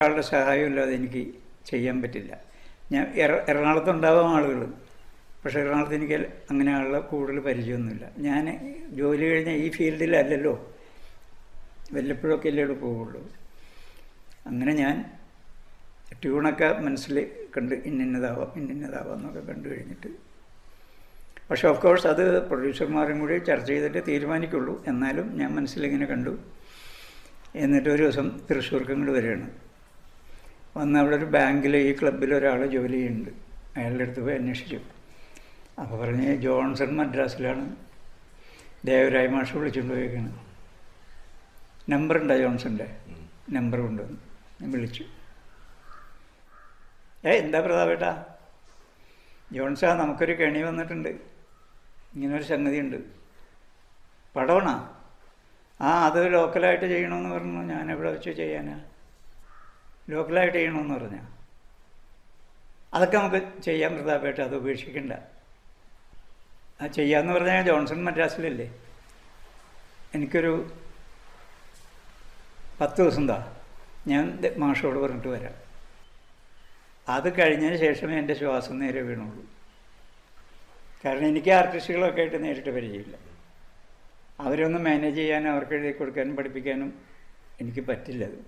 ഒരാളുടെ സഹായം ഇല്ലാതെ എനിക്ക് ചെയ്യാൻ പറ്റില്ല ഞാൻ എറ- എറണാകുളത്തുണ്ടാവാം ആളുകൾ പക്ഷേ എറണാകുളത്ത് എനിക്ക് അങ്ങനെ ആളുടെ കൂടുതൽ പരിചയമൊന്നുമില്ല ഞാൻ ജോലി കഴിഞ്ഞ ഈ ഫീൽഡിലല്ലല്ലോ വല്ലപ്പോഴൊക്കെ അല്ലേ ഇവിടെ പോവുള്ളൂ അങ്ങനെ ഞാൻ ട്യൂണൊക്കെ മനസ്സിൽ കണ്ട് ഇന്നിന്നതാവാം ഇന്നിന്നതാവാം എന്നൊക്കെ കണ്ടു കഴിഞ്ഞിട്ട് പക്ഷെ ഓഫ് കോഴ്സ് അത് പ്രൊഡ്യൂസർമാരും കൂടി ചർച്ച ചെയ്തിട്ട് തീരുമാനിക്കുള്ളൂ എന്നാലും ഞാൻ മനസ്സിലിങ്ങനെ കണ്ടു എന്നിട്ട് ഒരു ദിവസം തൃശ്ശൂർക്ക് ഇങ്ങോട്ട് വരികയാണ് വന്ന് അവിടെ ഒരു ബാങ്കിൽ ഈ ക്ലബ്ബിൽ ഒരാൾ ജോലി ചെയ്യുന്നുണ്ട് അയാളുടെ അടുത്ത് പോയി അന്വേഷിച്ചു അപ്പോൾ പറഞ്ഞ് ജോൺസൺ മദ്രാസിലാണ് ദേവരായ മാഷ് വിളിച്ചുകൊണ്ട് പോയേക്കാണ് നമ്പർ ഉണ്ടോ ജോൺസൻ്റെ നമ്പർ കൊണ്ടുവന്നു ഞാൻ വിളിച്ചു ഏ എന്താ പ്രതാപേട്ടാ ജോൺസാ നമുക്കൊരു കെണി വന്നിട്ടുണ്ട് ഇങ്ങനൊരു സംഗതിയുണ്ട് പടവണ ആ അത് ലോക്കലായിട്ട് ചെയ്യണമെന്ന് പറഞ്ഞു ഞാൻ എവിടെ വെച്ച് ചെയ്യാനാ ലോക്കലായിട്ട് ചെയ്യണമെന്ന് പറഞ്ഞ അതൊക്കെ നമുക്ക് ചെയ്യാൻ പ്രതാപേട്ട അത് ഉപേക്ഷിക്കണ്ട ആ ചെയ്യാന്ന് പറഞ്ഞാൽ ജോൺസൺ മദ്രാസിലല്ലേ എനിക്കൊരു പത്ത് ദിവസം താ ഞാൻ ദേ- മാഷോട് പറഞ്ഞിട്ട് വരാം അത് കഴിഞ്ഞതിന് ശേഷമേ എൻ്റെ ശ്വാസം നേരെ വീണുള്ളൂ കാരണം എനിക്ക് ആർട്ടിസ്റ്റുകളൊക്കെ ആയിട്ട് നേരിട്ട് പരിചയമില്ല അവരൊന്ന് മാനേജ് ചെയ്യാനും അവർക്ക് എഴുതി കൊടുക്കാനും പഠിപ്പിക്കാനും എനിക്ക് പറ്റില്ല അത്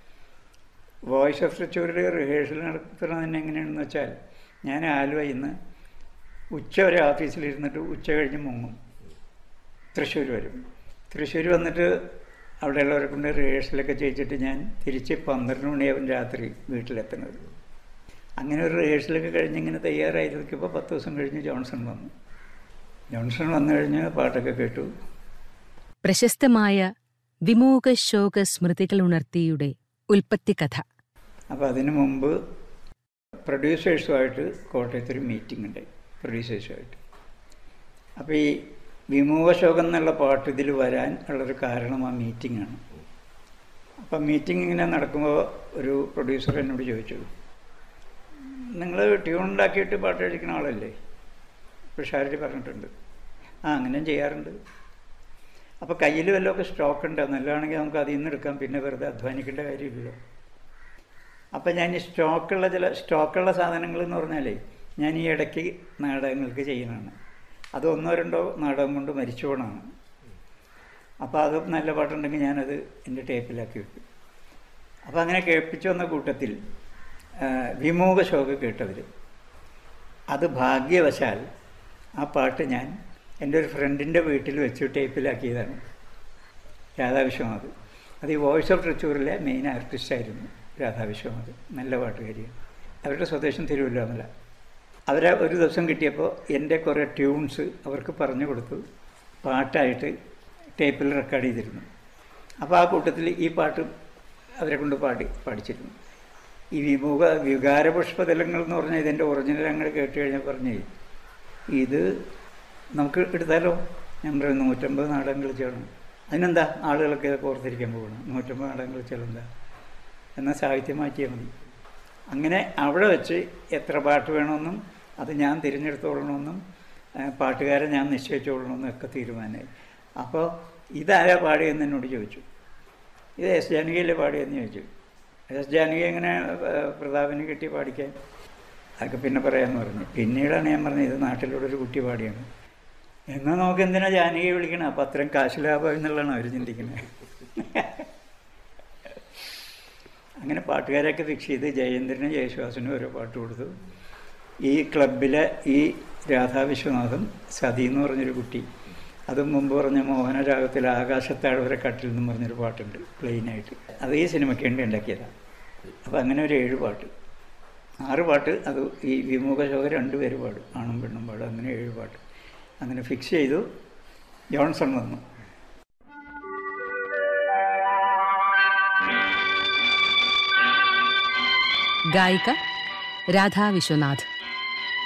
വോയിസ് ഓഫ് റിച്ചൂരിൽ റിഹേഴ്സൽ നടത്തുന്നത് തന്നെ എങ്ങനെയാണെന്ന് വെച്ചാൽ ഞാൻ ആലുവയിൽ നിന്ന് ഉച്ച വരെ ഓഫീസിലിരുന്നിട്ട് ഉച്ച കഴിഞ്ഞ് മുങ്ങും തൃശ്ശൂർ വരും തൃശ്ശൂർ വന്നിട്ട് അവിടെയുള്ളവരെ കൊണ്ട് റിഹേഴ്സലൊക്കെ ചെയ്യിച്ചിട്ട് ഞാൻ തിരിച്ച് പന്ത്രണ്ട് മണിയാവും രാത്രി വീട്ടിലെത്തുന്നത് അങ്ങനെ ഒരു റിഹേഴ്സലൊക്കെ കഴിഞ്ഞ് ഇങ്ങനെ തയ്യാറായി നിൽക്കുമ്പോൾ പത്ത് ദിവസം കഴിഞ്ഞ് ജോൺസൺ വന്നു ജോൺസൺ വന്നു കഴിഞ്ഞ് പാട്ടൊക്കെ കേട്ടു പ്രശസ്തമായ വിമോക ശോക സ്മൃതികൾ ഉണർത്തിയുടെ ഉൽപ്പത്തിക്കഥ അപ്പോൾ അതിനു മുമ്പ് പ്രൊഡ്യൂസേഴ്സുമായിട്ട് കോട്ടയത്തൊരു മീറ്റിംഗ് ഉണ്ട് പ്രൊഡ്യൂസേഴ്സുമായിട്ട് അപ്പോൾ ഈ വിമോഹശോകം എന്നുള്ള പാട്ട് ഇതിൽ വരാൻ ഉള്ളൊരു കാരണം ആ മീറ്റിംഗാണ് അപ്പം മീറ്റിംഗ് ഇങ്ങനെ നടക്കുമ്പോൾ ഒരു പ്രൊഡ്യൂസർ എന്നോട് ചോദിച്ചു നിങ്ങൾ ട്യൂൺ ഉണ്ടാക്കിയിട്ട് പാട്ട് കഴിക്കുന്ന ആളല്ലേ പിഷാരടി പറഞ്ഞിട്ടുണ്ട് ആ അങ്ങനെയും ചെയ്യാറുണ്ട് അപ്പോൾ കയ്യിൽ വല്ലതൊക്കെ സ്റ്റോക്ക് ഉണ്ട് നല്ലതാണെങ്കിൽ നമുക്ക് അതിൽ നിന്ന് എടുക്കാം പിന്നെ വെറുതെ അധ്വാനിക്കേണ്ട കാര്യമില്ലല്ലോ അപ്പം ഞാൻ ഈ സ്റ്റോക്കുള്ള ചില സ്റ്റോക്കുള്ള സാധനങ്ങൾ എന്ന് പറഞ്ഞാലേ ഞാൻ ഈ ഇടയ്ക്ക് നാടകങ്ങൾക്ക് ചെയ്യുന്നതാണ് അത് ഒന്നോ രണ്ടോ നാടകം കൊണ്ട് മരിച്ചു പോകണമാണ് അപ്പോൾ അത് നല്ല പാട്ടുണ്ടെങ്കിൽ ഞാനത് എൻ്റെ ടേപ്പിലാക്കി വെക്കും അപ്പോൾ അങ്ങനെ കേൾപ്പിച്ചു വന്ന കൂട്ടത്തിൽ ആ, വിമോക ശോക കേട്ടവർ അത് ഭാഗ്യവശാൽ ആ പാട്ട് ഞാൻ എൻ്റെ ഒരു ഫ്രണ്ടിൻ്റെ വീട്ടിൽ വെച്ച് ടേപ്പിലാക്കിയതാണ് രാധാവിശ്വനാഥ് അത് ഈ വോയിസ് ഓഫ് ട്രിച്ചൂറിലെ മെയിൻ ആർട്ടിസ്റ്റായിരുന്നു രാധാവിശ്വനാഥ് നല്ല പാട്ടുകാരിയാണ് അവരുടെ സ്വദേശം തിരുവല്ലാമല അവരെ ഒരു ദിവസം കിട്ടിയപ്പോൾ എൻ്റെ കുറേ ട്യൂൺസ് അവർക്ക് പറഞ്ഞു കൊടുത്തു പാട്ടായിട്ട് ടേപ്പിൽ റെക്കോർഡ് ചെയ്തിരുന്നു അപ്പോൾ ആ കൂട്ടത്തിൽ ഈ പാട്ട് അവരെ കൊണ്ട് പാടി പാടിച്ചിരുന്നു ഈ വിമുഖ വികാരപുഷ്പതലങ്ങൾ എന്ന് പറഞ്ഞാൽ ഇതിൻ്റെ ഒറിജിനൽ അങ്ങോട്ട് കേട്ട് കഴിഞ്ഞാൽ പറഞ്ഞേ ഇത് നമുക്ക് എടുത്താലോ ഞാൻ പറയും നൂറ്റമ്പത് നാടകം കളിച്ചാണ് അതിനെന്താ ആളുകളൊക്കെ ഇതൊക്കെ ഓർത്തിരിക്കാൻ പോകണം നൂറ്റമ്പത് നാടകം കളിച്ചാൽ എന്താ എന്നാൽ സാഹിത്യം മാറ്റിയാൽ മതി അങ്ങനെ അവിടെ വെച്ച് എത്ര പാട്ട് വേണമെന്നും അത് ഞാൻ തിരഞ്ഞെടുത്തോളണമെന്നും ആ, പാട്ടുകാരെ ഞാൻ നിശ്ചയിച്ചോളണമെന്നും ഒക്കെ തീരുമാനമായി അപ്പോൾ ഇതാരാ പാടിയെന്ന് എന്നോട് ചോദിച്ചു ഇത് എസ് ജാനകിയല്ലേ പാടിയെന്ന് ചോദിച്ചു എസ് ജാനകി എങ്ങനെ ആ, പ്രതാപിന് കിട്ടി പാടിക്കാൻ അതൊക്കെ പിന്നെ പറയാമെന്ന് പറഞ്ഞു പിന്നീടാണ് ഞാൻ പറഞ്ഞത് ഇത് നാട്ടിലൂടെ ഒരു കുട്ടി പാടിയാണ് എന്നാൽ നമുക്ക് എന്തിനാ ജാനകിയെ വിളിക്കണം അപ്പം അത്രയും കാശ് ലാഭം എന്നുള്ളതാണ് അവർ ചിന്തിക്കുന്നത് അങ്ങനെ പാട്ടുകാരെയൊക്കെ ഫിക്സ് ചെയ്ത് ജയേന്ദ്രനും ജയശ്വാസനും ഓരോ പാട്ട് കൊടുത്തു ഈ ക്ലബിലെ ഈ രാധാ വിശ്വനാഥും സതി എന്ന് പറഞ്ഞൊരു കുട്ടി അതും മുമ്പ് പറഞ്ഞ മോഹനരാഗത്തിൽ ആകാശത്താഴ്വര കട്ടിൽ എന്നും പറഞ്ഞൊരു പാട്ടുണ്ട് പ്ലെയിനായിട്ട് അത് ഈ സിനിമയ്ക്ക് വേണ്ടി ഉണ്ടാക്കിയതാണ് അപ്പോൾ അങ്ങനെ ഒരു ഏഴ് പാട്ട് ആറ് പാട്ട് അത് ഈ വിമുഖ ശോക രണ്ട് പേര് പാടും ആണും പെണ്ണും പാടും അങ്ങനെ ഏഴ് പാട്ട് അങ്ങനെ ഫിക്സ് ചെയ്തു ജോൺസൺ വന്നു ഗായിക രാധാ വിശ്വനാഥ്